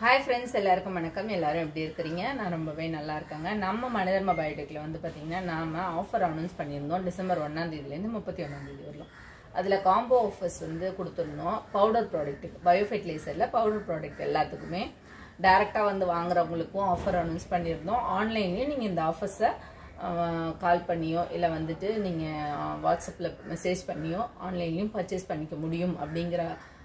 hi friends எல்லாருக்கும் வணக்கம் எல்லாரும் எப்படி இருக்கிறீங்க நான் ரொம்பவே நல்லா இருக்கேங்க நம்ம மனிதர்ம பயோடெக்கில் வந்து பார்த்தீங்கன்னா நாம ஆஃபர் அனௌன்ஸ் பண்ணியிருந்தோம் டிசம்பர் ஒன்றாம் தேதியிலேருந்து முப்பத்தி ஒன்றாம் தேதி வரலாம் அதில் காம்போ ஆஃபர்ஸ் வந்து கொடுத்துருந்தோம் பவுடர் ப்ராடக்ட்டுக்கு பயோ ஃபெர்டிலைசரில் பவுடர் ப்ராடக்ட் எல்லாத்துக்குமே டேரெக்டாக வந்து வாங்குறவங்களுக்கும் ஆஃபர் அனௌன்ஸ் பண்ணியிருந்தோம் ஆன்லைன்லேயும் நீங்கள் இந்த ஆஃபர்ஸை கால் பண்ணியோ இல்லை வந்துட்டு நீங்கள் வாட்ஸ்அப்பில் மெசேஜ் பண்ணியோ ஆன்லைன்லேயும் பர்ச்சேஸ் பண்ணிக்க முடியும் அப்படிங்கிற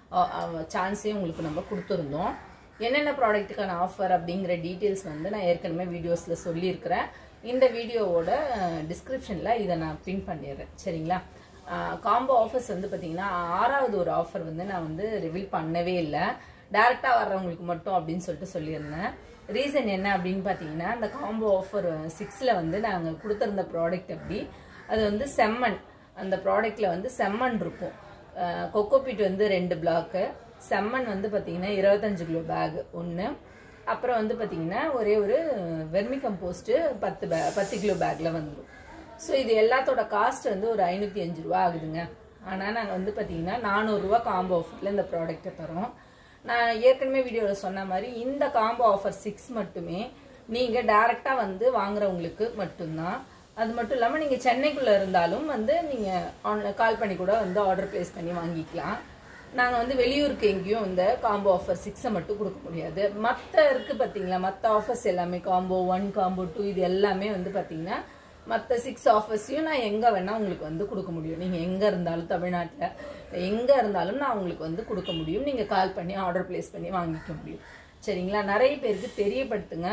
சான்ஸையும் உங்களுக்கு நம்ம கொடுத்துருந்தோம் என்னென்ன ப்ராடக்ட்டுக்கான ஆஃபர் அப்படிங்கிற டீட்டெயில்ஸ் வந்து நான் ஏற்கனவே வீடியோஸில் சொல்லியிருக்கிறேன் இந்த வீடியோவோட டிஸ்கிரிப்ஷனில் இதை நான் பின் பண்ணிடுறேன் சரிங்களா காம்போ ஆஃபர்ஸ் வந்து பார்த்தீங்கன்னா ஆறாவது ஒரு ஆஃபர் வந்து நான் வந்து ரிவீல் பண்ணவே இல்லை டேரெக்டாக வர்றவங்களுக்கு மட்டும் அப்படின்னு சொல்லிட்டு சொல்லியிருந்தேன் ரீசன் என்ன அப்படின்னு பார்த்தீங்கன்னா அந்த காம்போ ஆஃபர் சிக்ஸில் வந்து நாங்கள் கொடுத்துருந்த ப்ராடக்ட் அப்படி அது வந்து செம்மண் அந்த ப்ராடக்டில் வந்து செம்மண் இருக்கும் கொக்கோபீட் வந்து ரெண்டு பிளாக்கு செம்மண் வந்து பார்த்தீங்கன்னா இருபத்தஞ்சு கிலோ பேக் ஒன்று அப்புறம் வந்து பார்த்தீங்கன்னா ஒரே ஒரு வெர்மி கம்போஸ்ட்டு பத்து பே பத்து கிலோ பேக்கில் வந்துடும் ஸோ இது எல்லாத்தோட காஸ்ட் வந்து ஒரு ஐநூற்றி அஞ்சு ரூபா ஆகுதுங்க ஆனால் நாங்கள் வந்து பார்த்தீங்கன்னா நானூறுரூவா காம்போ ஆஃபரில் இந்த ப்ராடக்ட்டை தரோம் நான் ஏற்கனவே வீடியோவில் சொன்ன மாதிரி இந்த காம்போ ஆஃபர் சிக்ஸ் மட்டுமே நீங்கள் டேரெக்டாக வந்து வாங்குறவங்களுக்கு மட்டும்தான் அது மட்டும் இல்லாமல் நீங்கள் சென்னைக்குள்ளே இருந்தாலும் வந்து நீங்கள் ஆன்லைன் கால் பண்ணி கூட வந்து ஆர்டர் ப்ளேஸ் பண்ணி வாங்கிக்கலாம் நாங்கள் வந்து வெளியூருக்கு எங்கேயும் இந்த காம்போ ஆஃபர் சிக்ஸை மட்டும் கொடுக்க முடியாது மற்ற இருக்குது பார்த்தீங்களா மற்ற ஆஃபர்ஸ் எல்லாமே காம்போ ஒன் காம்போ டூ இது எல்லாமே வந்து பார்த்தீங்கன்னா மற்ற சிக்ஸ் ஆஃபர்ஸையும் நான் எங்கே வேணால் உங்களுக்கு வந்து கொடுக்க முடியும் நீங்கள் எங்கே இருந்தாலும் தமிழ்நாட்டில் எங்கே இருந்தாலும் நான் உங்களுக்கு வந்து கொடுக்க முடியும் நீங்கள் கால் பண்ணி ஆர்டர் ப்ளேஸ் பண்ணி வாங்கிக்க முடியும் சரிங்களா நிறைய பேருக்கு தெரியப்படுத்துங்க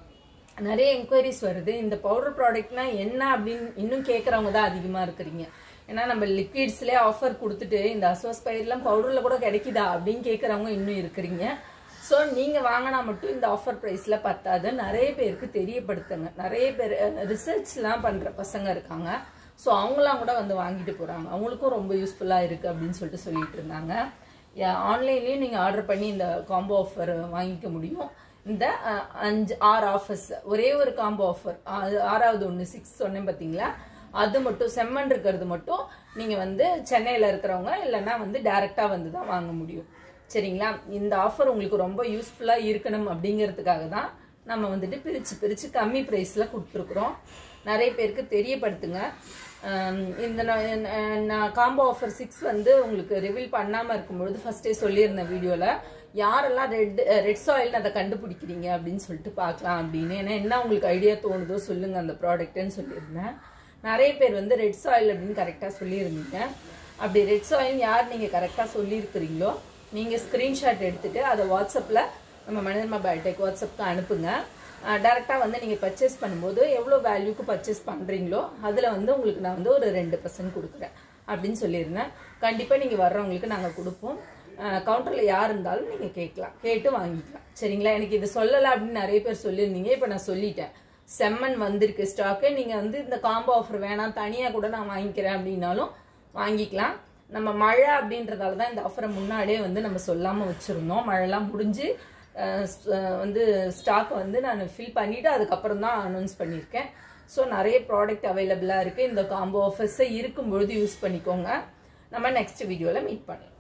நிறைய என்கொயரிஸ் வருது இந்த பவுடர் ப்ராடக்ட்னா என்ன அப்படின்னு இன்னும் கேட்குறவங்க தான் அதிகமாக இருக்கிறீங்க ஏன்னா நம்ம லிக்விட்ஸ்லேயே ஆஃபர் கொடுத்துட்டு இந்த அசோஸ் பயிரெலாம் பவுடரில் கூட கிடைக்குதா அப்படின்னு கேட்குறவங்க இன்னும் இருக்கிறீங்க ஸோ நீங்கள் வாங்கினா மட்டும் இந்த ஆஃபர் ப்ரைஸில் பத்தாது நிறைய பேருக்கு தெரியப்படுத்துங்க நிறைய பேர் ரிசர்ச்லாம் பண்ணுற பசங்க இருக்காங்க ஸோ அவங்களாம் கூட வந்து வாங்கிட்டு போகிறாங்க அவங்களுக்கும் ரொம்ப யூஸ்ஃபுல்லாக இருக்குது அப்படின்னு சொல்லிட்டு சொல்லிட்டு இருந்தாங்க ஆன்லைன்லேயும் நீங்கள் ஆர்டர் பண்ணி இந்த காம்போ ஆஃபர் வாங்கிக்க முடியும் இந்த அஞ்சு ஆறு ஆஃபர்ஸ் ஒரே ஒரு காம்போ ஆஃபர் ஆறாவது ஒன்று சிக்ஸ் சொன்னேன் பார்த்தீங்களா அது மட்டும் செம்மண் இருக்கிறது மட்டும் நீங்கள் வந்து சென்னையில் இருக்கிறவங்க இல்லைன்னா வந்து டைரெக்டாக வந்து தான் வாங்க முடியும் சரிங்களா இந்த ஆஃபர் உங்களுக்கு ரொம்ப யூஸ்ஃபுல்லாக இருக்கணும் அப்படிங்கிறதுக்காக தான் நம்ம வந்துட்டு பிரித்து பிரித்து கம்மி ப்ரைஸில் கொடுத்துருக்குறோம் நிறைய பேருக்கு தெரியப்படுத்துங்க இந்த நான் காம்போ ஆஃபர் சிக்ஸ் வந்து உங்களுக்கு ரிவீல் பண்ணாமல் இருக்கும்பொழுது ஃபஸ்ட்டே சொல்லியிருந்தேன் வீடியோவில் யாரெல்லாம் ரெட் ரெட் சாயில்னு அதை கண்டுபிடிக்கிறீங்க அப்படின்னு சொல்லிட்டு பார்க்கலாம் அப்படின்னு ஏன்னா என்ன உங்களுக்கு ஐடியா தோணுதோ சொல்லுங்கள் அந்த ப்ராடக்ட்டுன்னு சொல்லியிருந்தேன் நிறைய பேர் வந்து ரெட் சாயில் அப்படின்னு கரெக்டாக சொல்லியிருந்தீங்க அப்படி ரெட் சாயில் யார் நீங்கள் கரெக்டாக சொல்லியிருக்கிறீங்களோ நீங்கள் ஸ்க்ரீன்ஷாட் எடுத்துகிட்டு அதை வாட்ஸ்அப்பில் நம்ம மனிதர்மா பயோடெக் வாட்ஸ்அப்புக்கு அனுப்புங்க டேரெக்டாக வந்து நீங்கள் பர்ச்சேஸ் பண்ணும்போது எவ்வளோ வேல்யூக்கு பர்ச்சேஸ் பண்ணுறீங்களோ அதில் வந்து உங்களுக்கு நான் வந்து ஒரு ரெண்டு பர்சன்ட் கொடுக்குறேன் அப்படின்னு சொல்லியிருந்தேன் கண்டிப்பாக நீங்கள் வர்றவங்களுக்கு நாங்கள் கொடுப்போம் கவுண்டரில் யார் இருந்தாலும் நீங்கள் கேட்கலாம் கேட்டு வாங்கிக்கலாம் சரிங்களா எனக்கு இது சொல்லலை அப்படின்னு நிறைய பேர் சொல்லியிருந்தீங்க இப்போ நான் சொல்லிட்டேன் செம்மண் வந்திருக்கு ஸ்டாக்கு நீங்கள் வந்து இந்த காம்போ ஆஃபர் வேணாம் தனியாக கூட நான் வாங்கிக்கிறேன் அப்படின்னாலும் வாங்கிக்கலாம் நம்ம மழை அப்படின்றதால தான் இந்த ஆஃபரை முன்னாடியே வந்து நம்ம சொல்லாமல் வச்சுருந்தோம் மழைலாம் முடிஞ்சு வந்து ஸ்டாக் வந்து நான் ஃபில் பண்ணிவிட்டு அதுக்கப்புறம் தான் அனௌன்ஸ் பண்ணியிருக்கேன் ஸோ நிறைய ப்ராடக்ட் அவைலபிளாக இருக்குது இந்த காம்போ ஆஃபர்ஸை இருக்கும்பொழுது யூஸ் பண்ணிக்கோங்க நம்ம நெக்ஸ்ட் வீடியோவில் மீட் பண்ணலாம்